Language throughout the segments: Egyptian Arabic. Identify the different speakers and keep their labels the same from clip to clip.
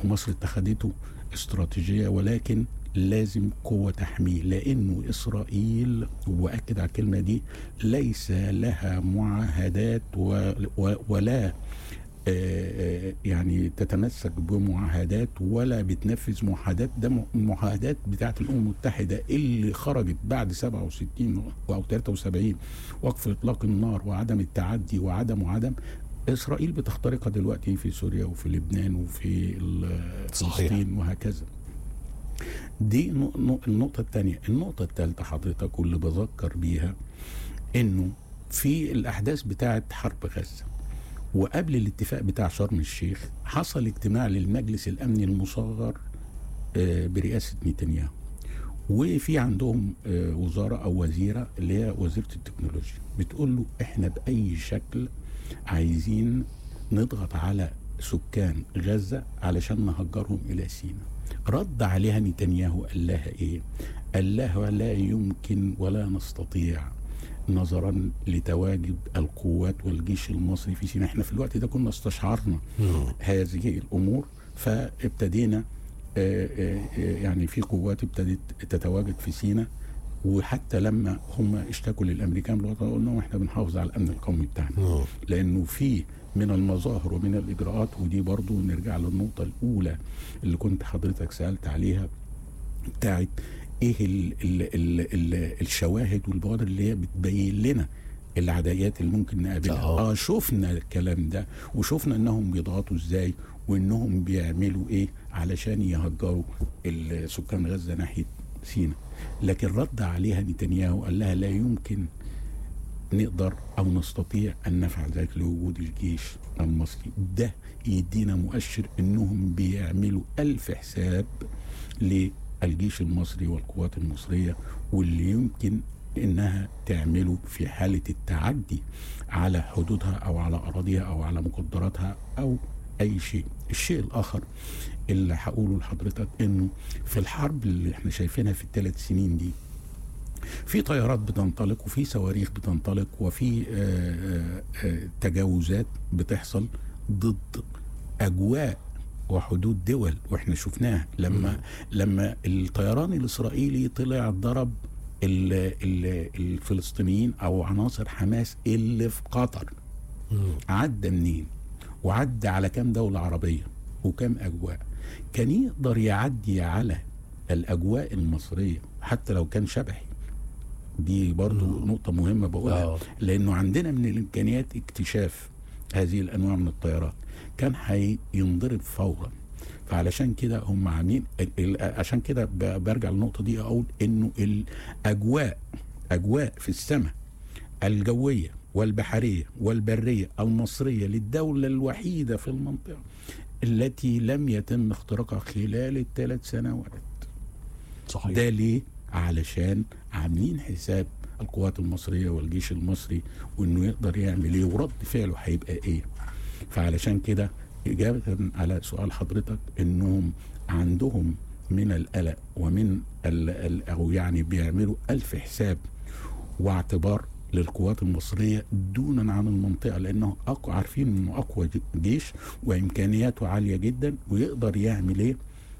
Speaker 1: ومصر اتخذته استراتيجيه ولكن لازم قوة تحميه لأنه إسرائيل وأكد على الكلمة دي ليس لها معاهدات و و ولا آه، آه، يعني تتمسك بمعاهدات ولا بتنفذ معاهدات ده المعاهدات بتاعت الامم المتحده اللي خرجت بعد 67 او 73 وقف اطلاق النار وعدم التعدي وعدم وعدم اسرائيل بتخترقها دلوقتي في سوريا وفي لبنان وفي ال-
Speaker 2: صحيح.
Speaker 1: فلسطين وهكذا دي نق- نق- النقطة الثانية النقطة الثالثة حضرتك واللي بذكر بيها انه في الاحداث بتاعه حرب غزة وقبل الاتفاق بتاع شرم الشيخ حصل اجتماع للمجلس الامني المصغر آه، برئاسة نتنياهو وفي عندهم آه، وزارة او وزيرة اللي هي وزيرة التكنولوجيا بتقول له احنا باي شكل عايزين نضغط على سكان غزة علشان نهجرهم الى سيناء رد عليها نتنياهو قال لها ايه قال لها لا يمكن ولا نستطيع نظرا لتواجد القوات والجيش المصري في سيناء احنا في الوقت ده كنا استشعرنا هذه الامور فابتدينا آه، آه، آه، يعني في قوات ابتدت تتواجد في سيناء وحتى لما هم اشتكوا للامريكان بالوطن قلنا احنا بنحافظ على الامن القومي بتاعنا
Speaker 2: مم.
Speaker 1: لانه في من المظاهر ومن الاجراءات ودي برضو نرجع للنقطه الاولى اللي كنت حضرتك سالت عليها بتاعت ايه ال ال ال ال الشواهد والبوادر اللي هي بتبين لنا العدايات اللي ممكن نقابلها
Speaker 2: آه.
Speaker 1: اه شفنا الكلام ده وشفنا انهم بيضغطوا ازاي وانهم بيعملوا ايه علشان يهجروا ال- سكان غزه ناحيه سيناء لكن رد عليها نتنياهو قال لها لا يمكن نقدر او نستطيع ان نفعل ذلك لوجود الجيش المصري ده يدينا مؤشر انهم بيعملوا الف حساب للجيش المصري والقوات المصريه واللي يمكن انها تعمله في حاله التعدي على حدودها او على اراضيها او على مقدراتها او اي شيء الشيء الاخر اللي هقوله لحضرتك انه في الحرب اللي احنا شايفينها في الثلاث سنين دي في طيارات بتنطلق وفي صواريخ بتنطلق وفي آه، آه، آه، تجاوزات بتحصل ضد اجواء وحدود دول واحنا شفناها لما لما الطيران الاسرائيلي طلع ضرب ال ال الفلسطينيين او عناصر حماس اللي في قطر
Speaker 2: مم.
Speaker 1: عدى منين وعدى على كام دولة عربية وكام أجواء كان يقدر يعدي على الأجواء المصرية حتى لو كان شبحي دي برضو
Speaker 2: مم.
Speaker 1: نقطة مهمة بقولها
Speaker 2: آه.
Speaker 1: لأنه عندنا من الإمكانيات اكتشاف هذه الأنواع من الطيارات كان هينضرب فورا فعلشان كده هم عاملين ال- ال- عشان كده ب- برجع للنقطة دي أقول إنه الأجواء أجواء في السماء الجوية والبحرية والبرية المصرية للدولة الوحيدة في المنطقة التي لم يتم اختراقها خلال الثلاث سنوات
Speaker 2: صحيح
Speaker 1: ده ليه؟ علشان عاملين حساب القوات المصرية والجيش المصري وانه يقدر يعمل ايه ورد فعله هيبقى ايه فعلشان كده إجابة على سؤال حضرتك انهم عندهم من القلق ومن ال ال او يعني بيعملوا ألف حساب واعتبار للقوات المصرية دونا عن المنطقة لأنه أقوى عارفين أنه أقوى ج- جيش وإمكانياته عالية جدا ويقدر يعمل إيه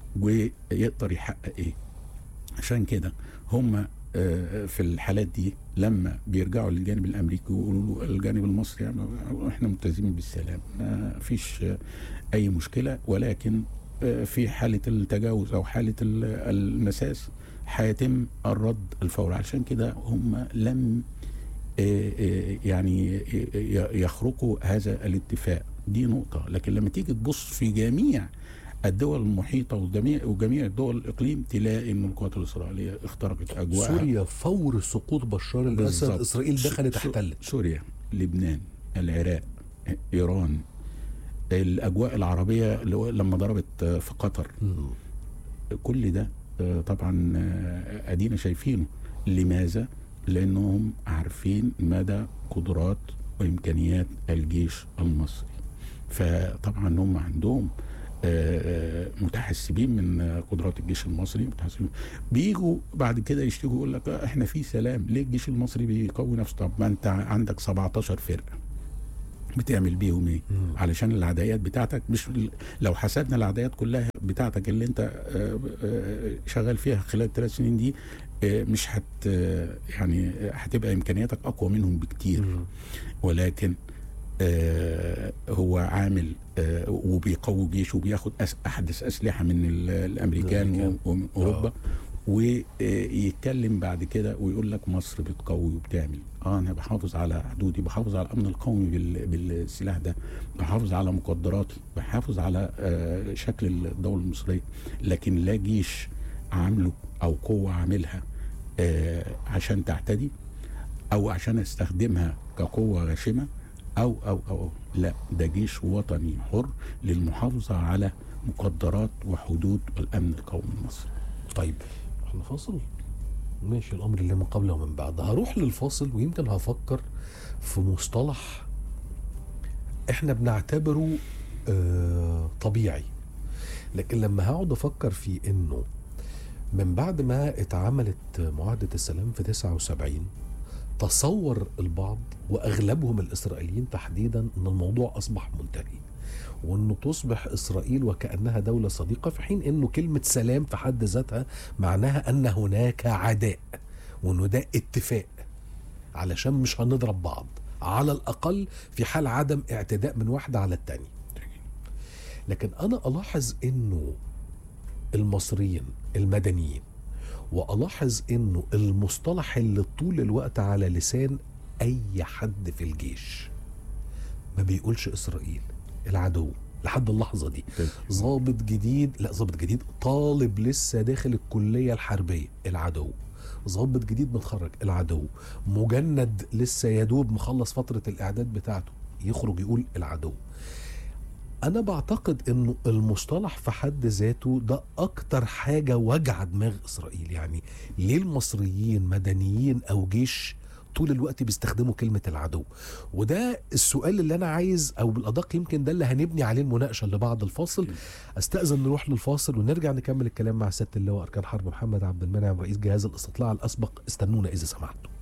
Speaker 1: ويقدر يحقق إيه عشان كده هم آه، في الحالات دي لما بيرجعوا للجانب الامريكي ويقولوا له الجانب المصري يعني احنا ملتزمين بالسلام ما فيش آه، اي مشكله ولكن آه، في حاله التجاوز او حاله ال- المساس هيتم الرد الفوري عشان كده هم لم آه، آه، يعني ي- يخرقوا هذا الاتفاق دي نقطه لكن لما تيجي تبص في جميع الدول المحيطه وجميع وجميع الدول الاقليم تلاقي ان القوات الاسرائيليه اخترقت اجواء
Speaker 2: سوريا فور سقوط بشار الاسد
Speaker 1: بالظبط.
Speaker 2: اسرائيل دخلت
Speaker 1: سو-
Speaker 2: احتلت
Speaker 1: سوريا لبنان العراق ايران الاجواء العربيه اللي هو لما ضربت آه، في قطر
Speaker 2: مم.
Speaker 1: كل ده آه، طبعا آه، ادينا شايفينه لماذا لانهم عارفين مدى قدرات وامكانيات الجيش المصري فطبعا هم عندهم آه، آه، متحسبين من آه، قدرات الجيش المصري متحسبين بيجوا بعد كده يشتكوا يقول لك آه، احنا في سلام ليه الجيش المصري بيقوي نفسه طب ما انت عندك 17 فرقه بتعمل بيهم ايه
Speaker 2: مم.
Speaker 1: علشان العدايات بتاعتك مش لو حسبنا العدايات كلها بتاعتك اللي انت آه، آه، شغال فيها خلال الثلاث سنين دي آه، مش هت آه، يعني هتبقى امكانياتك اقوى منهم بكتير
Speaker 2: مم.
Speaker 1: ولكن آه، هو عامل آه، وبيقوي جيشه وبياخد أس- احدث اسلحه من ال- الامريكان
Speaker 2: الأمريكان.
Speaker 1: و- ومن اوروبا ويتكلم بعد كده ويقول لك مصر بتقوي وبتعمل اه انا بحافظ على حدودي بحافظ على الامن القومي بال- بالسلاح ده بحافظ على مقدراتي بحافظ على آه، شكل الدوله المصريه لكن لا جيش عامله او قوه عاملها آه، عشان تعتدي او عشان استخدمها كقوه غاشمه او او او لا ده جيش وطني حر للمحافظه على مقدرات وحدود الامن القومي المصري
Speaker 2: طيب احنا فاصل ماشي الامر اللي من قبل ومن بعد هروح للفاصل ويمكن هفكر في مصطلح احنا بنعتبره آه طبيعي لكن لما هقعد افكر في انه من بعد ما اتعملت معاهدة السلام في 79 تصور البعض واغلبهم الاسرائيليين تحديدا ان الموضوع اصبح منتهي وانه تصبح اسرائيل وكانها دوله صديقه في حين انه كلمه سلام في حد ذاتها معناها ان هناك عداء وانه ده اتفاق علشان مش هنضرب بعض على الاقل في حال عدم اعتداء من واحده على التانية لكن انا الاحظ انه المصريين المدنيين والاحظ انه المصطلح اللي طول الوقت على لسان اي حد في الجيش ما بيقولش اسرائيل العدو لحد اللحظه دي ضابط جديد لا ضابط جديد طالب لسه داخل الكليه الحربيه العدو ضابط جديد متخرج العدو مجند لسه يدوب مخلص فتره الاعداد بتاعته يخرج يقول العدو انا بعتقد انه المصطلح في حد ذاته ده اكتر حاجه وجع دماغ اسرائيل يعني ليه المصريين مدنيين او جيش طول الوقت بيستخدموا كلمة العدو وده السؤال اللي أنا عايز أو بالأدق يمكن ده اللي هنبني عليه المناقشة اللي بعد الفاصل أستأذن نروح للفاصل ونرجع نكمل الكلام مع سيادة اللواء أركان حرب محمد عبد المنعم رئيس جهاز الاستطلاع الأسبق استنونا إذا سمحتوا